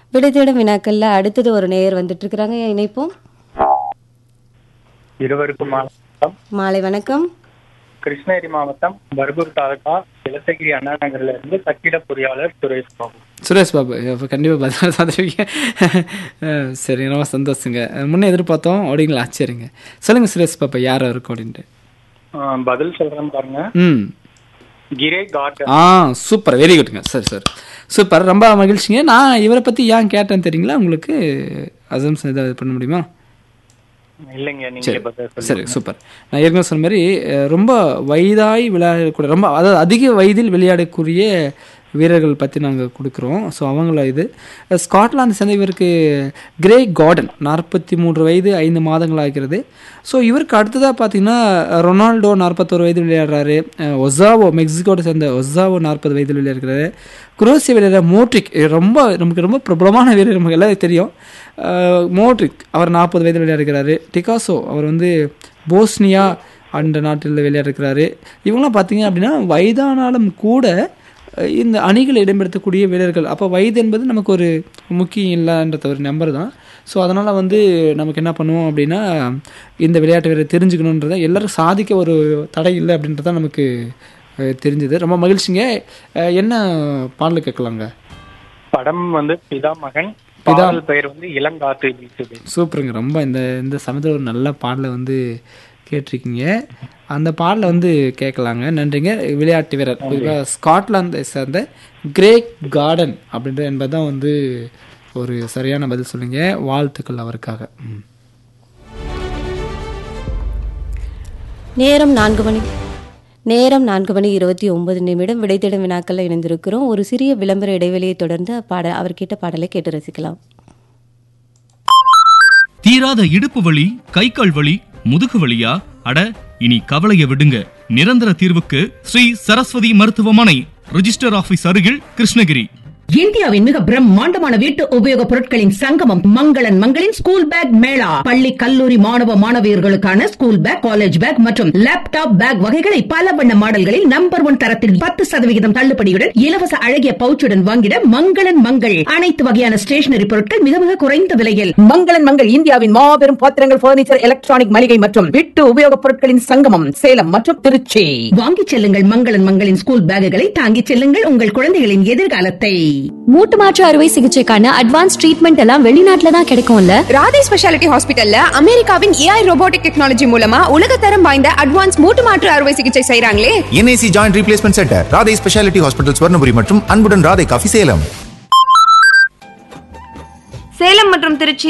விடை தேடும் வினாக்கள்ல அடுத்தது ஒரு நேயர் வந்துட்டு இருக்கிறாங்க இணைப்போம் இருவருக்கும் வணக்கம் மாலை வணக்கம் கிருஷ்ணகிரி மாவட்டம் பர்கூர் தாலுகா இலத்தகிரி அண்ணா நகர்ல இருந்து கட்டிட பொறியாளர் சுரேஷ் பாபு சுரேஷ் பாபு இப்போ கண்டிப்பாக பதில் சாதிப்பீங்க அஹ் சரி ரொம்ப சந்தோஷங்க அஹ் முன்ன எதிர்பார்த்தோம் அப்படிங்களா சரிங்க சொல்லுங்கள் சுரேஷ் பாப்பா யார் இருக்கும் அப்படின்ட்டு ஆஹ் பதில் சொல்றேன் பாருங்க ம் கிரே கார்டன் ஆ சூப்பர் வெரி குட்ங்க சரி சரி சூப்பர் ரொம்ப மகிழ்ச்சிங்க நான் இவரை பற்றி ஏன் கேட்டேன் தெரியுங்களா உங்களுக்கு அசம்ஸ் ஏதாவது பண்ண முடியுமா இல்லைங்க நீங்க சரி பதில் சொல்லுங்க சரி சூப்பர் நான் ஏற்கனவே சொன்ன மாதிரி அஹ், ரொம்ப வயதாய் விளையாடக்கூடிய ரொம்ப அதாவது அதிக வயதில் விளையாடக்கூடிய வீரர்கள் பற்றி நாங்கள் கொடுக்குறோம் ஸோ அவங்கள இது அஹ், ஸ்காட்லாந்து சேர்ந்த இவருக்கு கிரே கார்டன் நாற்பத்தி மூன்று வயது ஐந்து மாதங்கள் ஆகிறது ஸோ இவருக்கு அடுத்ததாக பார்த்தீங்கன்னா ரொனால்டோ நாற்பத்தோரு வயது விளையாடுறாரு அஹ், ஒசாவோ மெக்சிகோட சேர்ந்த ஒசாவோ நாற்பது வயதில் விளையாடுறாரு குரோசிய வீரர் மோட்ரிக் இது ரொம்ப நமக்கு ரொம்ப பிரபலமான வீரர் நமக்கு எல்லாரும் தெரியும் அஹ், மோட்ரிக் அவர் நாற்பது வயதில் விளையாடுகிறாரு டிகாசோ அவர் வந்து போஸ்னியா அந்த நாட்டில் விளையாடுறாரு இவங்களாம் பார்த்தீங்க அப்படின்னா வயதானாலும் கூட அஹ், இந்த அணிகள் இடம்பெடுத்தக்கூடிய வீரர்கள் அப்போ வயது என்பது நமக்கு ஒரு முக்கியம் இல்லைன்றது ஒரு நம்பர் தான் ஸோ அதனால் வந்து நமக்கு என்ன பண்ணுவோம் அப்படின்னா இந்த விளையாட்டு வீரரை தெரிஞ்சுக்கணுன்றதை எல்லாரும் சாதிக்க ஒரு தடை இல்லை அப்படின்றது தான் நமக்கு அஹ், தெரிஞ்சது ரொம்ப மகிழ்ச்சிங்க அஹ், என்ன பாடல் கேட்கலாங்க படம் வந்து பிதா மகன் பிதா- பாடல் பெயர் வந்து இளங்காற்று வீசுது சூப்பருங்க ரொம்ப இந்த இந்த சமயத்தில் ஒரு நல்ல பாடலை வந்து கேட்டிருக்கீங்க அந்த பாடலை வந்து கேட்கலாங்க நன்றிங்க விளையாட்டு வீரர் குறிப்பாக ஸ்காட்லாந்தை சேர்ந்த கிரேக் கார்டன் அப்படின்ற என்பது தான் வந்து ஒரு சரியான பதில் சொல்லுங்க வாழ்த்துக்கள் அவருக்காக ம். நேரம் நான்கு மணி நேரம் நான்கு மணி இருபத்தி ஒன்பது நிமிடம் விடை தேடும் வினாக்கள்ல இணைந்திருக்கிறோம் ஒரு சிறிய விளம்பர இடைவெளியை தொடர்ந்து பாட அவர் கேட்ட பாடலை கேட்டு ரசிக்கலாம் தீராத இடுப்பு வலி கை கால் வலி முதுகு வலியா அட இனி கவலைய விடுங்க நிரந்தர தீர்வுக்கு ஸ்ரீ சரஸ்வதி மருத்துவமனை ரிஜிஸ்டர் ஆபீஸ் அருகில் கிருஷ்ணகிரி இந்தியாவின் மிக பிரம்மாண்டமான வீட்டு உபயோக பொருட்களின் சங்கமம் மங்களன் மங்களின் ஸ்கூல் பேக் மேளா பள்ளி கல்லூரி மாணவ மாணவியர்களுக்கான ஸ்கூல் பேக் காலேஜ் பேக் மற்றும் லேப்டாப் பேக் வகைகளை பல வண்ண மாடல்களில் நம்பர் ஒன் தரத்தில் பத்து சதவிகிதம் தள்ளுபடியுடன் இலவச அழகிய பவுச்சுடன் வாங்கிட மங்களன் மங்கள் அனைத்து வகையான ஸ்டேஷனரி பொருட்கள் மிக மிக குறைந்த விலையில் மங்களன் மங்கள் இந்தியாவின் மாபெரும் பாத்திரங்கள் பர்னிச்சர் எலக்ட்ரானிக் மளிகை மற்றும் வீட்டு உபயோகப் பொருட்களின் சங்கமம் சேலம் மற்றும் திருச்சி வாங்கிச் செல்லுங்கள் மங்களன் மங்களின் ஸ்கூல் பேக்குகளை தாங்கிச் செல்லுங்கள் உங்கள் குழந்தைகளின் எதிர்காலத்தை மூட்டு மாற்று அறுவை சிகிச்சைக்கான அட்வான்ஸ் ட்ரீட்மெண்ட் எல்லாம் வெளிநாட்டுல தான் கிடைக்கும்ல ராதே ஸ்பெஷாலிட்டி ஹாஸ்பிட்டல்ல அமெரிக்காவின் ஏஐ ரோபோட்டிக் டெக்னாலஜி மூலமா உலகத்தரம் வாய்ந்த அட்வான்ஸ் மூட்டு மாற்று அறுவை சிகிச்சை செய்றாங்களே NIC joint replacement centre Radhai speciality hospital Swarnapuri மற்றும் அன்புடன் ராதை காஃபி சேலம் சேலம் மற்றும் திருச்சி